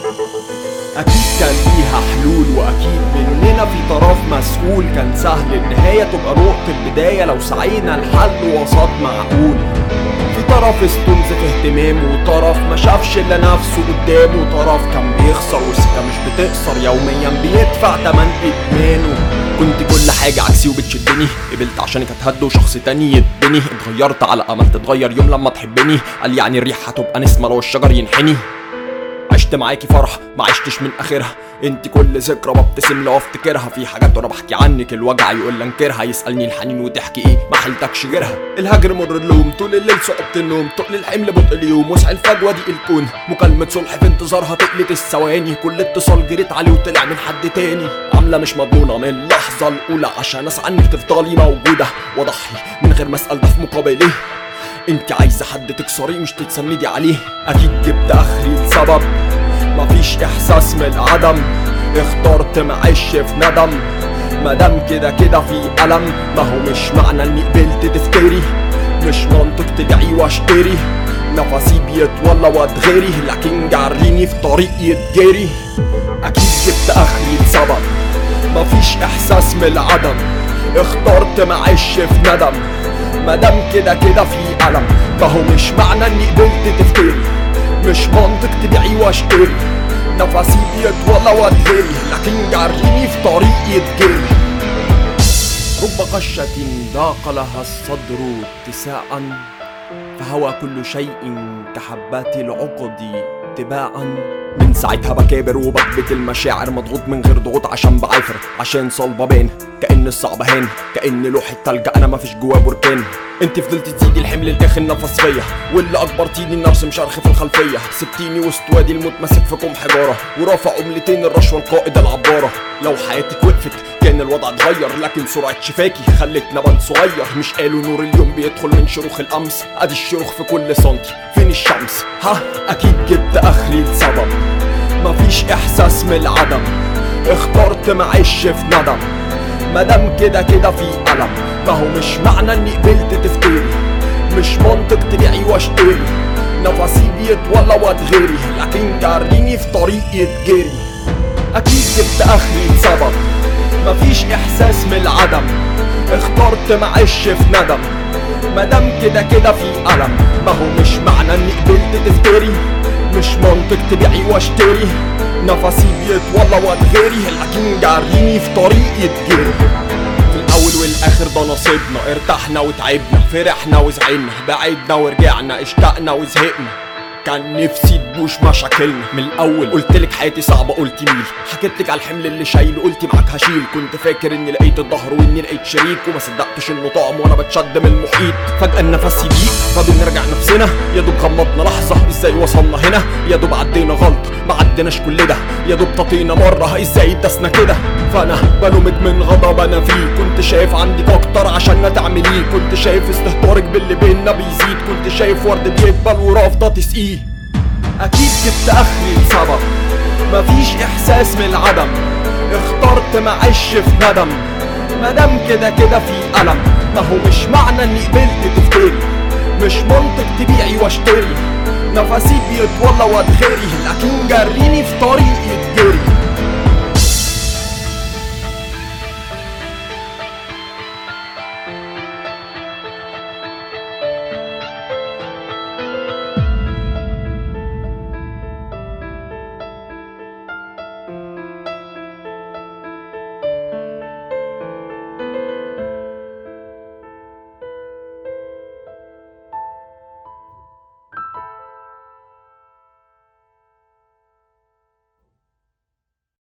أكيد كان ليها حلول وأكيد مننا في طرف مسؤول كان سهل النهاية تبقى نقطة البداية لو سعينا لحل وسط معقول في طرف استنزف اهتمامه وطرف ما شافش الا نفسه قدامه وطرف كان بيخسر وسكة مش بتقصر يوميا بيدفع تمن ادمانه كنت كل حاجة عكسي وبتشدني قبلت عشانك اتهد وشخص تاني يدني اتغيرت على امل تتغير يوم لما تحبني قال يعني الريح هتبقى نسمة لو الشجر ينحني عشت معاكي فرح ما عشتش من اخرها انت كل ذكرى ببتسم لو افتكرها في حاجات وانا بحكي عنك الوجع يقول لي انكرها يسالني الحنين وتحكي ايه ما حلتكش غيرها الهجر مر اللوم طول الليل صعبت النوم تقل الحمل بطء اليوم وسع الفجوه دي الكون مكالمه صلح في انتظارها تقلت الثواني كل اتصال جريت عليه وطلع من حد تاني عامله مش مضمونه من اللحظه الاولى عشان اسعى انك تفضلي موجوده واضحي من غير ما اسال ده في مقابل ايه انت عايزه حد تكسريه مش تتسندي عليه اكيد جبت اخري لسبب مفيش احساس من العدم اخترت معيش في ندم مادام كده كده في ألم ما هو مش معنى اني قبلت تفتري مش منطق تدعي واشتري نفسي بيتولى واتغيري لكن جريني في طريق يتجري اكيد جبت اخري لسبب مفيش احساس من العدم اخترت معيش في ندم مادام كده كده في ألم ما هو مش معنى اني قبلت تفتري مش منطق تبيعي واشتري نفسي بيتولى واتغري لكن جريني في طريق يتجري رب قشة ضاق لها الصدر اتساعا فهوى كل شيء كحبات العقد تباعا من ساعتها بكابر وبكبت المشاعر مضغوط من غير ضغوط عشان بعافر عشان صلبة بين كأن الصعب هان كأن لوح التلج أنا مفيش جواه بركان انت فضلت تزيدي الحمل الاخر نفس فيا واللي اجبرتيني اني ارسم شرخ في الخلفيه سبتيني وسط وادي الموت ماسك في كوم حجاره ورافع عملتين الرشوه القائده العباره لو حياتك وقفت كان الوضع اتغير لكن سرعه شفاكي خلتنا بند صغير مش قالوا نور اليوم بيدخل من شروخ الامس ادي الشروخ في كل سنتي فين الشمس ها اكيد جبت اخري لسبب مفيش احساس من العدم اخترت معيش في ندم مادام كده كده في ألم ما هو مش معنى اني قبلت تفتري مش منطق تبيعي واشتري نفسي بيتولى واتغري لكن جريني في طريق يتجري اكيد جبت اخري لسبب مفيش احساس من العدم اخترت معيش في ندم مادام كده كده في ألم ما هو مش معنى اني قبلت تفتري مش منطق تبيعي واشتري نفسي بيتولى واتغري لكن جريني في طريق يتجري في الاول والاخر ده نصيبنا ارتحنا وتعبنا فرحنا وزعلنا بعدنا ورجعنا اشتقنا وزهقنا كان نفسي تبوش مشاكلنا من الاول قلتلك حياتي صعبه قلتي ميل حكيتلك على الحمل اللي شايله قلتي معاك هشيل كنت فاكر اني لقيت الظهر واني لقيت شريك وما صدقتش انه طعم وانا بتشد من المحيط فجاه النفس يضيق فبنرجع نفسنا يا دوب غمضنا لحظه ازاي وصلنا هنا يا دوب عدينا غلطه ما عديناش كل ده يا دوب تطينا مره ازاي اتدسنا كده فانا بلومك من غضب انا فيه كنت شايف عندك اكتر عشان تعمليه كنت شايف استهتارك باللي بينا بيزيد كنت شايف ورد بيقبل ورافضه تسقيه اكيد جبت اخري لسبب مفيش احساس من العدم اخترت معيش في ندم مادام كده كده في ألم ما هو مش معنى اني قبلت تفتري مش منطق تبيعي واشتري نفسي بيتولى واتغري لكن جريني في طريق يتجري